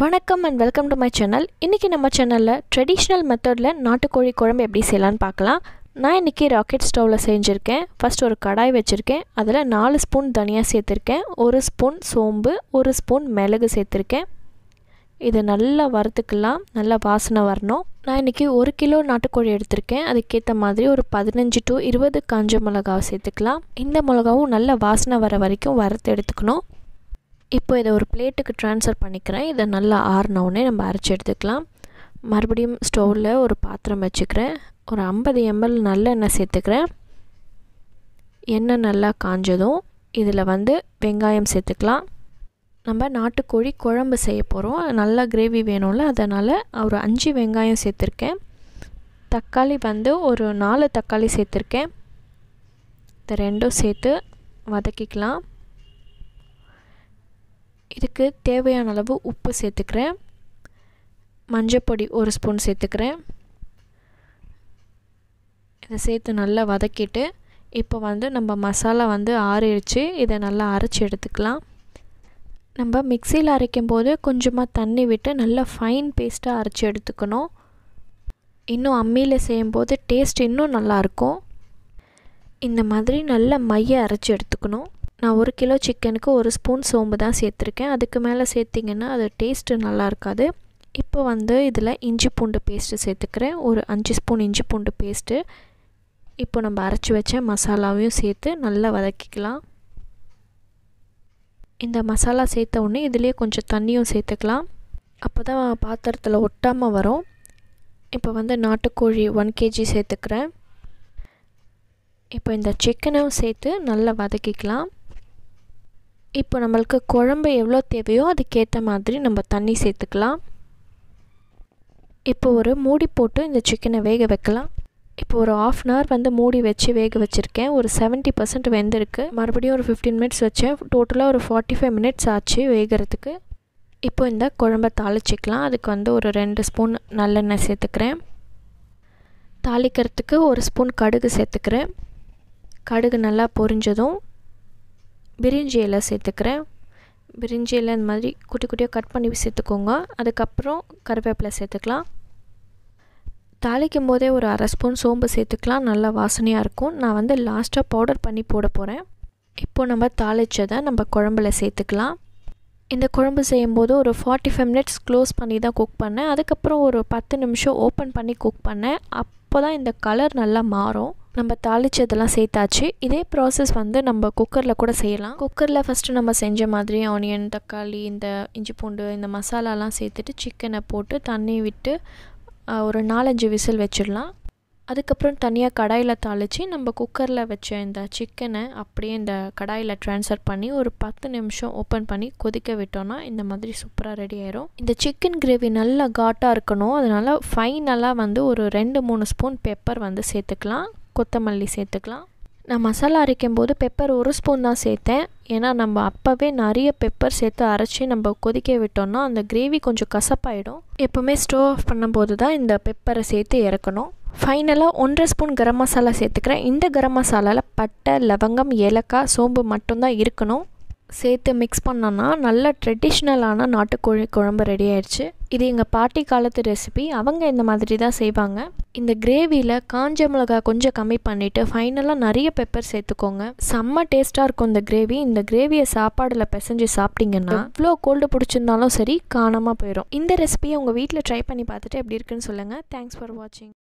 வணக்கம் and welcome to my channel இன்றைக்கி நம்ம சேனலில் ட்ரெடிஷ்னல் மெத்தடில் நாட்டுக்கோழி குழம்பு எப்படி செய்யலான்னு பார்க்கலாம் நான் இன்றைக்கி ராக்கெட் ஸ்டவ்வில் செஞ்சுருக்கேன் ஃபஸ்ட் ஒரு கடாய் வச்சுருக்கேன் அதில் நாலு ஸ்பூன் தனியாக சேர்த்துருக்கேன் ஒரு ஸ்பூன் சோம்பு ஒரு ஸ்பூன் மிளகு சேர்த்துருக்கேன் இதை நல்லா வறுத்துக்கலாம் நல்லா வாசனை வரணும் நான் இன்றைக்கி ஒரு கிலோ நாட்டுக்கோழி எடுத்திருக்கேன் அதுக்கேற்ற மாதிரி ஒரு பதினஞ்சு டு இருபது காஞ்ச மிளகாவை சேர்த்துக்கலாம் இந்த மிளகாவும் நல்லா வாசனை வர வரைக்கும் வறுத்து எடுத்துக்கணும் இப்போ இதை ஒரு பிளேட்டுக்கு ட்ரான்ஸ்ஃபர் பண்ணிக்கிறேன் இதை நல்லா ஆறினவுடனே நம்ம அரைச்சி எடுத்துக்கலாம் மறுபடியும் ஸ்டவ்வில் ஒரு பாத்திரம் வச்சுக்கிறேன் ஒரு ஐம்பது எம்எல் நல்லெண்ணெய் சேர்த்துக்கிறேன் எண்ணெய் நல்லா காஞ்சதும் இதில் வந்து வெங்காயம் சேர்த்துக்கலாம் நம்ம நாட்டுக்கோழி குழம்பு செய்ய போகிறோம் நல்லா கிரேவி வேணும்ல அதனால் ஒரு அஞ்சு வெங்காயம் சேர்த்துருக்கேன் தக்காளி வந்து ஒரு நாலு தக்காளி சேர்த்துருக்கேன் இந்த ரெண்டும் சேர்த்து வதக்கிக்கலாம் இதுக்கு தேவையான அளவு உப்பு சேர்த்துக்கிறேன் மஞ்சப்பொடி ஒரு ஸ்பூன் சேர்த்துக்கிறேன் இதை சேர்த்து நல்லா வதக்கிட்டு இப்போ வந்து நம்ம மசாலா வந்து ஆறிடுச்சு இதை நல்லா அரைச்சி எடுத்துக்கலாம் நம்ம மிக்சியில் அரைக்கும் போது கொஞ்சமாக தண்ணி விட்டு நல்லா ஃபைன் பேஸ்ட்டாக அரைச்சி எடுத்துக்கணும் இன்னும் அம்மியில் செய்யும்போது டேஸ்ட் இன்னும் நல்லாயிருக்கும் இந்த மாதிரி நல்ல மைய அரைச்சி எடுத்துக்கணும் நான் ஒரு கிலோ சிக்கனுக்கு ஒரு ஸ்பூன் சோம்பு தான் சேர்த்துருக்கேன் அதுக்கு மேலே சேர்த்திங்கன்னா அது டேஸ்ட்டு நல்லா இருக்காது இப்போ வந்து இதில் இஞ்சி பூண்டு பேஸ்ட்டு சேர்த்துக்கிறேன் ஒரு அஞ்சு ஸ்பூன் இஞ்சி பூண்டு பேஸ்ட்டு இப்போ நம்ம அரைச்சி வச்ச மசாலாவையும் சேர்த்து நல்லா வதக்கிக்கலாம் இந்த மசாலா சேர்த்த உடனே இதுலேயே கொஞ்சம் தண்ணியும் சேர்த்துக்கலாம் அப்போ தான் பாத்திரத்தில் ஒட்டாமல் வரும் இப்போ வந்து நாட்டுக்கோழி ஒன் கேஜி சேர்த்துக்கிறேன் இப்போ இந்த சிக்கனும் சேர்த்து நல்லா வதக்கிக்கலாம் இப்போ நம்மளுக்கு குழம்பு எவ்வளோ தேவையோ அதுக்கேற்ற மாதிரி நம்ம தண்ணி சேர்த்துக்கலாம் இப்போ ஒரு மூடி போட்டு இந்த சிக்கனை வேக வைக்கலாம் இப்போ ஒரு ஆஃப் அன் ஹவர் வந்து மூடி வச்சு வேக வச்சுருக்கேன் ஒரு செவன்ட்டி பர்சன்ட் வெந்திருக்கு மறுபடியும் ஒரு ஃபிஃப்டீன் மினிட்ஸ் வச்சேன் டோட்டலாக ஒரு ஃபார்ட்டி ஃபைவ் மினிட்ஸ் ஆச்சு வேகிறதுக்கு இப்போ இந்த குழம்ப தாளிச்சிக்கலாம் அதுக்கு வந்து ஒரு ரெண்டு ஸ்பூன் நல்லெண்ணெய் சேர்த்துக்கிறேன் தாளிக்கிறதுக்கு ஒரு ஸ்பூன் கடுகு சேர்த்துக்கிறேன் கடுகு நல்லா பொரிஞ்சதும் பிரிஞ்சி இலை சேர்த்துக்கிறேன் பிரிஞ்சி இலை இந்த மாதிரி குட்டி குட்டியாக கட் பண்ணி சேர்த்துக்கோங்க அதுக்கப்புறம் கருவேப்பிலை சேர்த்துக்கலாம் தாளிக்கும் போதே ஒரு அரை ஸ்பூன் சோம்பு சேர்த்துக்கலாம் நல்லா வாசனையாக இருக்கும் நான் வந்து லாஸ்ட்டாக பவுடர் பண்ணி போட போகிறேன் இப்போது நம்ம தாளித்ததை நம்ம குழம்புல சேர்த்துக்கலாம் இந்த குழம்பு செய்யும்போது ஒரு ஃபார்ட்டி ஃபைவ் மினிட்ஸ் க்ளோஸ் பண்ணி தான் குக் பண்ணேன் அதுக்கப்புறம் ஒரு பத்து நிமிஷம் ஓப்பன் பண்ணி குக் பண்ணேன் அப்போ தான் இந்த கலர் நல்லா மாறும் நம்ம தாளிச்சதெல்லாம் சேர்த்தாச்சு இதே ப்ராசஸ் வந்து நம்ம குக்கரில் கூட செய்யலாம் குக்கரில் ஃபஸ்ட்டு நம்ம செஞ்ச மாதிரி ஆனியன் தக்காளி இந்த இஞ்சி பூண்டு இந்த மசாலாலாம் சேர்த்துட்டு சிக்கனை போட்டு தண்ணி விட்டு ஒரு நாலஞ்சு விசில் வச்சிடலாம் அதுக்கப்புறம் தனியாக கடாயில் தாளித்து நம்ம குக்கரில் வச்ச இந்த சிக்கனை அப்படியே இந்த கடாயில் ட்ரான்ஸ்ஃபர் பண்ணி ஒரு பத்து நிமிஷம் ஓப்பன் பண்ணி கொதிக்க விட்டோன்னா இந்த மாதிரி சூப்பராக ரெடி ஆயிரும் இந்த சிக்கன் கிரேவி நல்லா காட்டாக இருக்கணும் அதனால் ஃபைனலாக வந்து ஒரு ரெண்டு மூணு ஸ்பூன் பெப்பர் வந்து சேர்த்துக்கலாம் கொத்தமல்லி சேர்த்துக்கலாம் நான் மசாலா அரைக்கும் போது பெப்பர் ஒரு ஸ்பூன் தான் சேர்த்தேன் ஏன்னா நம்ம அப்போவே நிறைய பெப்பர் சேர்த்து அரைச்சி நம்ம கொதிக்க விட்டோம்னா அந்த கிரேவி கொஞ்சம் கசப்பாயிடும் எப்போவுமே ஸ்டோவ் ஆஃப் பண்ணும்போது தான் இந்த பெப்பரை சேர்த்து இறக்கணும் ஃபைனலாக ஒன்றரை ஸ்பூன் கரம் மசாலா சேர்த்துக்கிறேன் இந்த கரம் மசாலாவில் பட்டை லவங்கம் ஏலக்காய் சோம்பு மட்டும்தான் இருக்கணும் சேர்த்து மிக்ஸ் பண்ணோன்னா நல்ல ட்ரெடிஷ்னலான நாட்டுக்கோழி குழம்பு ரெடி ஆயிடுச்சு இது எங்கள் பாட்டி காலத்து ரெசிபி அவங்க இந்த மாதிரி தான் செய்வாங்க இந்த கிரேவியில் காஞ்ச மிளகா கொஞ்சம் கம்மி பண்ணிவிட்டு ஃபைனலாக நிறைய பெப்பர் சேர்த்துக்கோங்க செம்ம டேஸ்ட்டாக இருக்கும் இந்த கிரேவி இந்த கிரேவியை சாப்பாடில் பிசைஞ்சு சாப்பிட்டீங்கன்னா எவ்வளோ கோல்டு பிடிச்சிருந்தாலும் சரி காணாமல் போயிடும் இந்த ரெசிபியை உங்கள் வீட்டில் ட்ரை பண்ணி பார்த்துட்டு எப்படி இருக்குன்னு சொல்லுங்கள் தேங்க்ஸ் ஃபார் வாட்சிங்